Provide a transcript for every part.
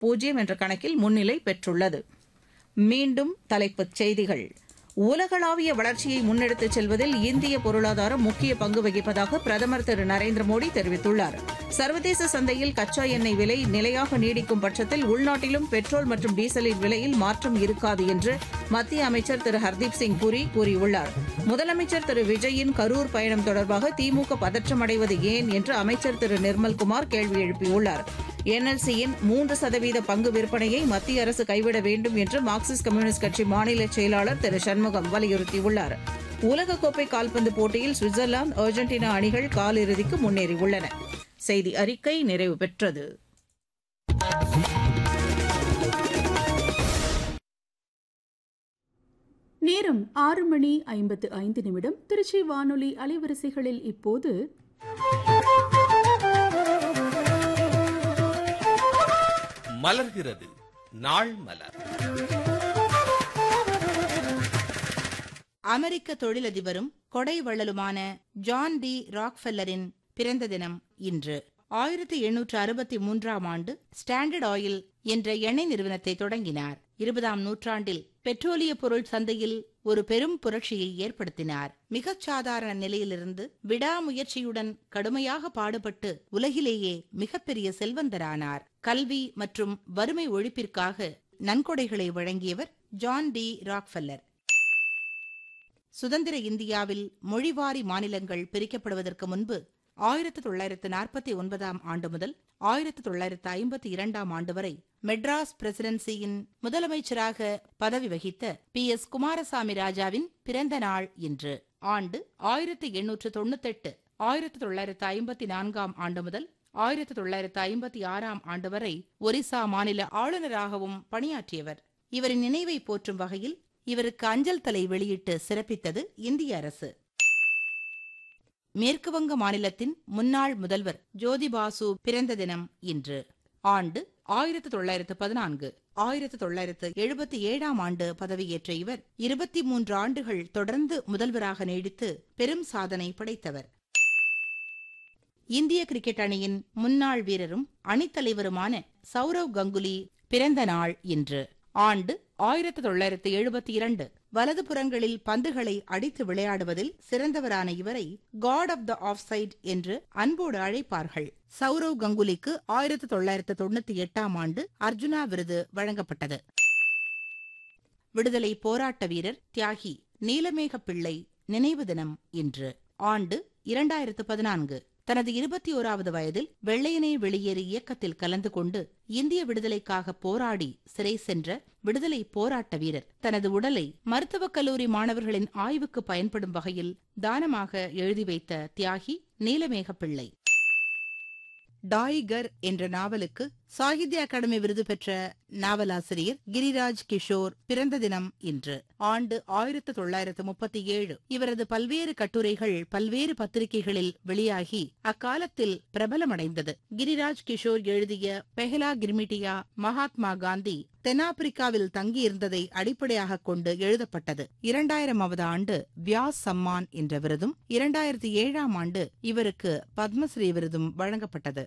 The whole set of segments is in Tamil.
பூஜ்ஜியம் என்ற கணக்கில் முன்னிலை பெற்றுள்ளது மீண்டும் தலைப்புச் செய்திகள் உலகளாவிய வளர்ச்சியை முன்னெடுத்துச் செல்வதில் இந்திய பொருளாதாரம் முக்கிய பங்கு வகிப்பதாக பிரதமர் திரு நரேந்திர மோடி தெரிவித்துள்ளார் சர்வதேச சந்தையில் கச்சா எண்ணெய் விலை நிலையாக நீடிக்கும் பட்சத்தில் உள்நாட்டிலும் பெட்ரோல் மற்றும் டீசலின் விலையில் மாற்றம் இருக்காது என்று மத்திய அமைச்சர் திரு ஹர்தீப் சிங் புரி கூறியுள்ளார் முதலமைச்சர் திரு விஜயின் கரூர் பயணம் தொடர்பாக திமுக பதற்றமடைவது ஏன் என்று அமைச்சர் திரு நிர்மல்குமார் கேள்வி எழுப்பியுள்ளார் என்எல்சியின் மூன்று சதவீத பங்கு விற்பனையை மத்திய அரசு கைவிட வேண்டும் என்று மார்க்சிஸ்ட் கம்யூனிஸ்ட் கட்சி மாநில செயலாளர் திரு சண்முகம் வலியுறுத்தியுள்ளார் உலகக்கோப்பை கால்பந்து போட்டியில் சுவிட்சர்லாந்து அர்ஜென்டினா அணிகள் காலிறுதிக்கு முன்னேறியுள்ளன செய்தி அறிக்கை நிறைவு பெற்றது நேரம் ஆறு மணி ஐம்பத்து ஐந்து நிமிடம் திருச்சி வானொலி அலைவரிசைகளில் இப்போது மலர்கிறது நாள் மலர் அமெரிக்க தொழிலதிபரும் கொடை வள்ளலுமான ஜான் டி ராக்ஃபெல்லரின் பிறந்த தினம் இன்று ஆயிரத்தி எண்ணூற்று அறுபத்தி மூன்றாம் ஆண்டு ஸ்டாண்டர்ட் ஆயில் என்ற எண்ணெய் நிறுவனத்தை தொடங்கினார் இருபதாம் நூற்றாண்டில் பெட்ரோலிய பொருள் சந்தையில் ஒரு பெரும் புரட்சியை ஏற்படுத்தினார் மிகச் சாதாரண நிலையிலிருந்து விடாமுயற்சியுடன் கடுமையாக பாடுபட்டு உலகிலேயே மிகப்பெரிய செல்வந்தரானார் கல்வி மற்றும் வறுமை ஒழிப்பிற்காக நன்கொடைகளை வழங்கியவர் ஜான் டி ராக்ஃபெல்லர் சுதந்திர இந்தியாவில் மொழிவாரி மாநிலங்கள் பிரிக்கப்படுவதற்கு முன்பு ஆயிரத்து தொள்ளாயிரத்து நாற்பத்தி ஒன்பதாம் ஆண்டு முதல் ஆயிரத்து தொள்ளாயிரத்து ஐம்பத்தி இரண்டாம் ஆண்டு வரை மெட்ராஸ் பிரசிடென்சியின் முதலமைச்சராக பதவி வகித்த பி எஸ் குமாரசாமி ராஜாவின் பிறந்த நாள் இன்று ஆண்டு ஆயிரத்து எண்ணூற்று தொண்ணூத்தெட்டு ஆயிரத்து தொள்ளாயிரத்து ஐம்பத்தி நான்காம் ஆண்டு முதல் ஆயிரத்து தொள்ளாயிரத்து ஐம்பத்தி ஆறாம் ஆண்டு வரை ஒரிசா மாநில ஆளுநராகவும் பணியாற்றியவர் இவரின் நினைவை போற்றும் வகையில் இவருக்கு அஞ்சல் தலை வெளியிட்டு சிறப்பித்தது இந்திய அரசு மேற்குவங்க மாநிலத்தின் முன்னாள் முதல்வர் ஜோதிபாசு பிறந்த தினம் இன்று ஆண்டு ஆயிரத்து தொள்ளாயிரத்து பதினான்கு ஆயிரத்து தொள்ளாயிரத்து எழுபத்தி ஏழாம் ஆண்டு பதவியேற்ற இவர் இருபத்தி மூன்று ஆண்டுகள் தொடர்ந்து முதல்வராக நீடித்து பெரும் சாதனை படைத்தவர் இந்திய கிரிக்கெட் அணியின் முன்னாள் வீரரும் அணித்தலைவருமான சௌரவ் கங்குலி பிறந்த நாள் இன்று ஆண்டு ஆயிரத்து தொள்ளாயிரத்து எழுபத்தி இரண்டு வலது புறங்களில் பந்துகளை அடித்து விளையாடுவதில் சிறந்தவரான இவரை god of the off side என்று அன்போடு அழைப்பார்கள் சௌரவ் கங்குலிக்கு ஆயிரத்து தொள்ளாயிரத்து தொண்ணூத்தி எட்டாம் ஆண்டு அர்ஜுனா விருது வழங்கப்பட்டது விடுதலை போராட்ட வீரர் தியாகி நீலமேக பிள்ளை நினைவு தினம் இன்று ஆண்டு இரண்டாயிரத்து பதினான்கு தனது இருபத்தி ஓராவது வயதில் வெள்ளையனே வெளியேறு இயக்கத்தில் கலந்து கொண்டு இந்திய விடுதலைக்காக போராடி சிறை சென்ற விடுதலை போராட்ட வீரர் தனது உடலை மருத்துவக் கல்லூரி மாணவர்களின் ஆய்வுக்கு பயன்படும் வகையில் தானமாக எழுதி வைத்த தியாகி நீலமேக பிள்ளை டாய்கர் என்ற நாவலுக்கு சாகித்ய அகாடமி விருது பெற்ற நாவலாசிரியர் கிரிராஜ் கிஷோர் பிறந்த தினம் இன்று ஆண்டு ஆயிரத்து தொள்ளாயிரத்து முப்பத்தி ஏழு இவரது பல்வேறு கட்டுரைகள் பல்வேறு பத்திரிகைகளில் வெளியாகி அக்காலத்தில் பிரபலமடைந்தது கிரிராஜ் கிஷோர் எழுதிய பெஹலா கிர்மிட்டியா மகாத்மா காந்தி தென்னாப்பிரிக்காவில் தங்கியிருந்ததை அடிப்படையாக கொண்டு எழுதப்பட்டது இரண்டாயிரமாவது ஆண்டு வியாஸ் சம்மான் என்ற விருதும் இரண்டாயிரத்தி ஏழாம் ஆண்டு இவருக்கு பத்மஸ்ரீ விருதும் வழங்கப்பட்டது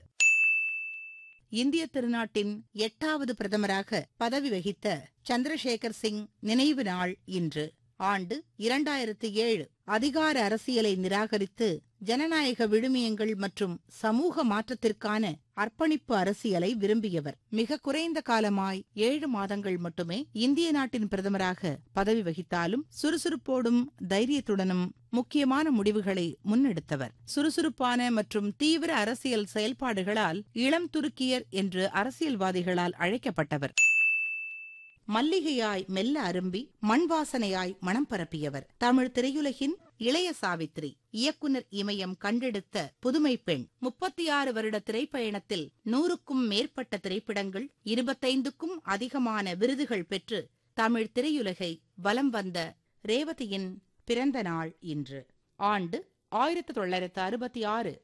இந்திய திருநாட்டின் எட்டாவது பிரதமராக பதவி வகித்த சந்திரசேகர் சிங் நினைவு நாள் இன்று ஆண்டு இரண்டாயிரத்தி ஏழு அதிகார அரசியலை நிராகரித்து ஜனநாயக விழுமியங்கள் மற்றும் சமூக மாற்றத்திற்கான அர்ப்பணிப்பு அரசியலை விரும்பியவர் மிக குறைந்த காலமாய் ஏழு மாதங்கள் மட்டுமே இந்திய நாட்டின் பிரதமராக பதவி வகித்தாலும் சுறுசுறுப்போடும் தைரியத்துடனும் முக்கியமான முடிவுகளை முன்னெடுத்தவர் சுறுசுறுப்பான மற்றும் தீவிர அரசியல் செயல்பாடுகளால் இளம் துருக்கியர் என்று அரசியல்வாதிகளால் அழைக்கப்பட்டவர் மல்லிகையாய் மெல்ல அரும்பி மண் வாசனையாய் மனம் பரப்பியவர் தமிழ் திரையுலகின் இளைய சாவித்ரி இயக்குனர் இமயம் கண்டெடுத்த புதுமை பெண் முப்பத்தி ஆறு வருட திரைப்பயணத்தில் நூறுக்கும் மேற்பட்ட திரைப்படங்கள் இருபத்தைந்துக்கும் அதிகமான விருதுகள் பெற்று தமிழ் திரையுலகை வலம் வந்த ரேவதியின் பிறந்த நாள் இன்று ஆண்டு ஆயிரத்து தொள்ளாயிரத்து அறுபத்தி ஆறு